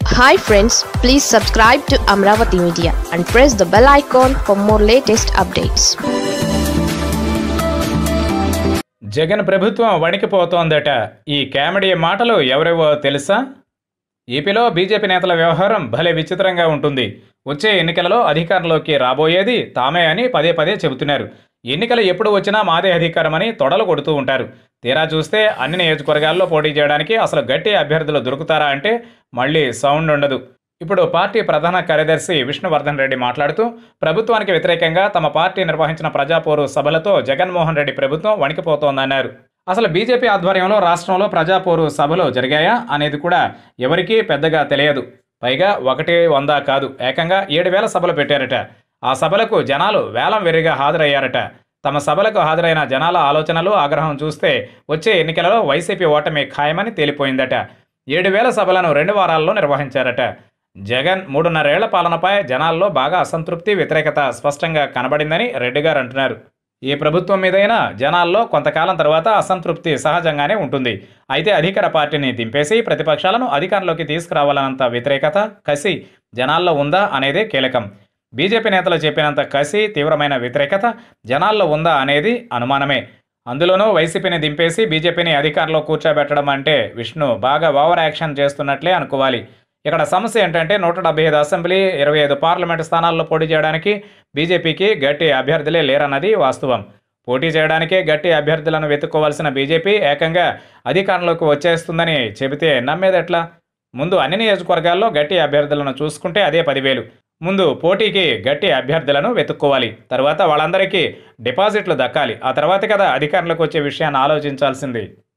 hi friends please subscribe to Amaravati media and press the bell icon for more latest updates Jagan ప్రభుత్వం వణికిపోతోందట ఈ comedy మాటలు ఎవరెవో తెలుసా ఏపీలో బీజేపీ నేతల వ్యవహారం భలే విచిత్రంగా ఉంటుంది వచ్చే ఎన్నికలలో అధికారంలోకి రాబోయేది తామే అని పదే పదే చెబుతున్నారు ఎన్నికలు ఎప్పుడు వచ్చినా మాదే అధికారమని తొడలు కొడుతూ ఉంటారు తీరా చూస్తే అన్ని నియోజకవర్గాల్లో పోటీ చేయడానికి అసలు గట్టి అభ్యర్థులు దొరుకుతారా అంటే మళ్ళీ సౌండ్ ఉండదు ఇప్పుడు పార్టీ ప్రధాన కార్యదర్శి విష్ణువర్ధన్ రెడ్డి మాట్లాడుతూ ప్రభుత్వానికి వ్యతిరేకంగా తమ పార్టీ నిర్వహించిన ప్రజాపోరు సభలతో జగన్మోహన్ రెడ్డి ప్రభుత్వం వణికిపోతోందన్నారు అసలు బీజేపీ ఆధ్వర్యంలో రాష్ట్రంలో ప్రజాపోరు సభలు జరిగాయా అనేది కూడా ఎవరికీ పెద్దగా తెలియదు పైగా ఒకటి వంద కాదు ఏకంగా ఏడు వేల సభలు పెట్టారట ఆ సభలకు జనాలు వేలం వెర్రిగా హాజరయ్యారట తమ సభలకు హాజరైన జనాల ఆలోచనలు ఆగ్రహం చూస్తే వచ్చే ఎన్నికలలో వైసీపీ ఓటమి ఖాయమని తేలిపోయిందట ఏడు వేల సభలను రెండు వారాల్లో నిర్వహించారట జగన్ మూడున్నరేళ్ల పాలనపై జనాల్లో బాగా అసంతృప్తి వ్యతిరేకత స్పష్టంగా కనబడిందని రెడ్డి గారు అంటున్నారు ఏ ప్రభుత్వం మీదైనా జనాల్లో కొంతకాలం తర్వాత అసంతృప్తి సహజంగానే ఉంటుంది అయితే అధికార పార్టీని దింపేసి ప్రతిపక్షాలను అధికారంలోకి తీసుకురావాలన్నంత వ్యతిరేకత కసి జనాల్లో ఉందా అనేదే కీలకం బీజేపీ నేతలు చెప్పినంత కసి తీవ్రమైన వ్యతిరేకత జనాల్లో ఉందా అనేది అనుమానమే అందులోనూ వైసీపీని దింపేసి బీజేపీని అధికారంలో కూర్చోబెట్టడం అంటే విష్ణు బాగా ఓవర్ యాక్షన్ చేస్తున్నట్లే అనుకోవాలి ఇక్కడ సమస్య ఏంటంటే నూట డెబ్బై ఐదు అసెంబ్లీ ఇరవై ఐదు పార్లమెంటు స్థానాల్లో పోటీ చేయడానికి బీజేపీకి గట్టి అభ్యర్థులే లేరన్నది వాస్తవం పోటీ చేయడానికే గట్టి అభ్యర్థులను వెతుక్కోవాల్సిన బీజేపీ ఏకంగా అధికారంలోకి వచ్చేస్తుందని చెబితే నమ్మేదెట్లా ముందు అన్ని నియోజకవర్గాల్లో గట్టి అభ్యర్థులను చూసుకుంటే అదే పదివేలు ముందు పోటీకి గట్టి అభ్యర్థులను వెతుక్కోవాలి తర్వాత వాళ్ళందరికీ డిపాజిట్లు దక్కాలి ఆ తర్వాత కదా అధికారంలోకి వచ్చే విషయాన్ని ఆలోచించాల్సింది